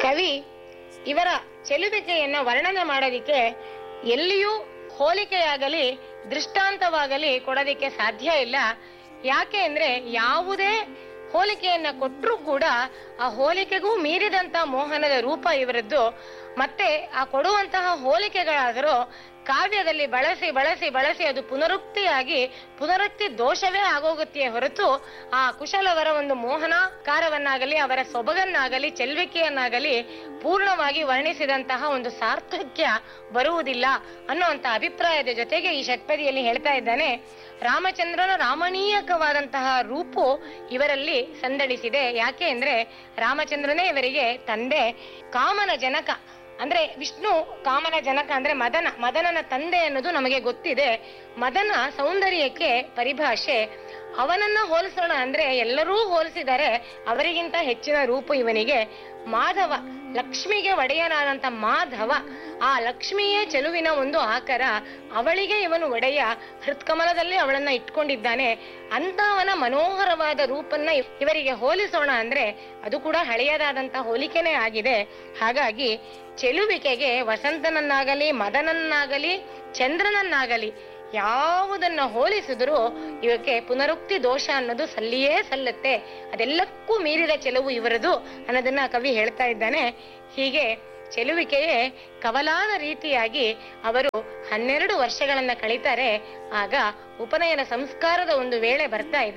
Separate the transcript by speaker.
Speaker 1: ಕವಿ ಇವರ ಚೆಲುವಿಕೆಯನ್ನ ವರ್ಣನೆ ಮಾಡೋದಿಕ್ಕೆ ಎಲ್ಲಿಯೂ ಹೋಲಿಕೆಯಾಗಲಿ ದೃಷ್ಟಾಂತವಾಗಲಿ ಕೊಡೋದಿಕ್ಕೆ ಸಾಧ್ಯ ಇಲ್ಲ ಯಾಕೆ ಅಂದ್ರೆ ಯಾವುದೇ ಹೋಲಿಕೆಯನ್ನ ಕೊಟ್ಟರೂ ಕೂಡ ಆ ಹೋಲಿಕೆಗೂ ಮೀರಿದಂತ ಮೋಹನದ ರೂಪ ಇವರದ್ದು ಮತ್ತೆ ಆ ಕೊಡುವಂತಹ ಹೋಲಿಕೆಗಳಾದರೂ ಕಾವ್ಯದಲ್ಲಿ ಬಳಸಿ ಬಳಸಿ ಬಳಸಿ ಅದು ಪುನರುಕ್ತಿಯಾಗಿ ಪುನರುಕ್ತಿ ದೋಷವೇ ಆಗೋಗುತ್ತೆಯೇ ಹೊರತು ಆ ಕುಶಲವರ ಒಂದು ಮೋಹನಾಕಾರವನ್ನಾಗಲಿ ಅವರ ಸೊಬಗನ್ನಾಗಲಿ ಚೆಲ್ವಿಕೆಯನ್ನಾಗಲಿ ಪೂರ್ಣವಾಗಿ ವರ್ಣಿಸಿದಂತಹ ಒಂದು ಸಾರ್ಥಕ್ಯ ಬರುವುದಿಲ್ಲ ಅನ್ನುವಂತ ಅಭಿಪ್ರಾಯದ ಜೊತೆಗೆ ಈ ಷಟ್ಪದಿಯಲ್ಲಿ ಹೇಳ್ತಾ ಇದ್ದಾನೆ ರಾಮಚಂದ್ರನ ರಾಮಣೀಯಕವಾದಂತಹ ರೂಪು ಇವರಲ್ಲಿ ಸಂದಡಿಸಿದೆ ಯಾಕೆ ಅಂದ್ರೆ ರಾಮಚಂದ್ರನೇ ಇವರಿಗೆ ತಂದೆ ಕಾಮನ ಜನಕ ಅಂದ್ರೆ ವಿಷ್ಣು ಕಾಮನ ಜನಕ ಅಂದ್ರೆ ಮದನ ಮದನನ ತಂದೆ ಅನ್ನೋದು ನಮಗೆ ಗೊತ್ತಿದೆ ಮದನ ಸೌಂದರ್ಯಕ್ಕೆ ಪರಿಭಾಷೆ ಅವನನ್ನ ಹೋಲಿಸೋಣ ಅಂದ್ರೆ ಎಲ್ಲರೂ ಹೋಲಿಸಿದರೆ ಅವರಿಗಿಂತ ಹೆಚ್ಚಿನ ರೂಪು ಇವನಿಗೆ ಮಾಧವ ಲಕ್ಷ್ಮಿಗೆ ಒಡೆಯನಾದಂತ ಮಾಧವ ಆ ಲಕ್ಷ್ಮಿಯೇ ಚೆಲುವಿನ ಒಂದು ಆಕಾರ ಅವಳಿಗೆ ಇವನು ಒಡೆಯ ಹೃತ್ಕಮಲದಲ್ಲಿ ಅವಳನ್ನ ಇಟ್ಕೊಂಡಿದ್ದಾನೆ ಅಂತವನ ಮನೋಹರವಾದ ರೂಪನ್ನ ಇವರಿಗೆ ಹೋಲಿಸೋಣ ಅಂದ್ರೆ ಅದು ಕೂಡ ಹಳೆಯದಾದಂತ ಹೋಲಿಕೆನೇ ಆಗಿದೆ ಹಾಗಾಗಿ ಚೆಲುವಿಕೆಗೆ ವಸಂತನನ್ನಾಗಲಿ ಮದನನ್ನಾಗಲಿ ಚಂದ್ರನನ್ನಾಗಲಿ ಯಾವುದನ್ನ ಹೋಲಿಸಿದ್ರು ಇವಕ್ಕೆ ಪುನರುಕ್ತಿ ದೋಷ ಅನ್ನೋದು ಸಲ್ಲಿಯೇ ಸಲ್ಲುತ್ತೆ ಅದೆಲ್ಲಕ್ಕೂ ಮೀರಿದ ಚೆಲುವು ಇವರದು ಅನ್ನೋದನ್ನ ಕವಿ ಹೇಳ್ತಾ ಇದ್ದಾನೆ ಹೀಗೆ ಚೆಲುವಿಕೆಯೇ ಕವಲಾದ ರೀತಿಯಾಗಿ ಅವರು ಹನ್ನೆರಡು ವರ್ಷಗಳನ್ನ ಕಳೀತಾರೆ ಆಗ ಉಪನಯನ ಸಂಸ್ಕಾರದ ಒಂದು ವೇಳೆ ಬರ್ತಾ ಇದೆ